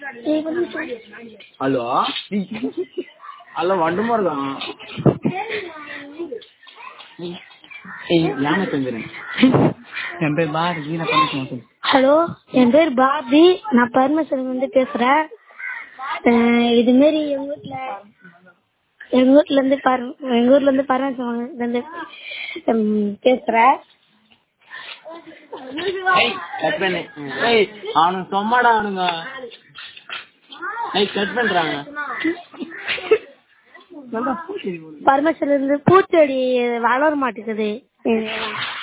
hello hello வண்டுமா இருக்கான் ஏய் யானை தந்துறேன் என் பேர் பாரதி நான் பண்ண சொல்லு ஹலோ என் பேர் பாரதி நான் பரமேஸ்வரன் வந்து பேசுறேன் அஹ் இது மாரி எங்க வீட்ல எங்க வீட்ல இருந்து பர எங்க ஊர்ல இருந்து பரமேஸ்வரன் இருந்து உம், பேசுறேன் ஏய் கட் பண்ணு ஏய் அவனுக்கு சொம்மாடா அவனுங்க ஏய் கட் பண்றாங்க பரமேஸ்வரன் இருந்து பூச்செடி வளர மாட்டேங்குது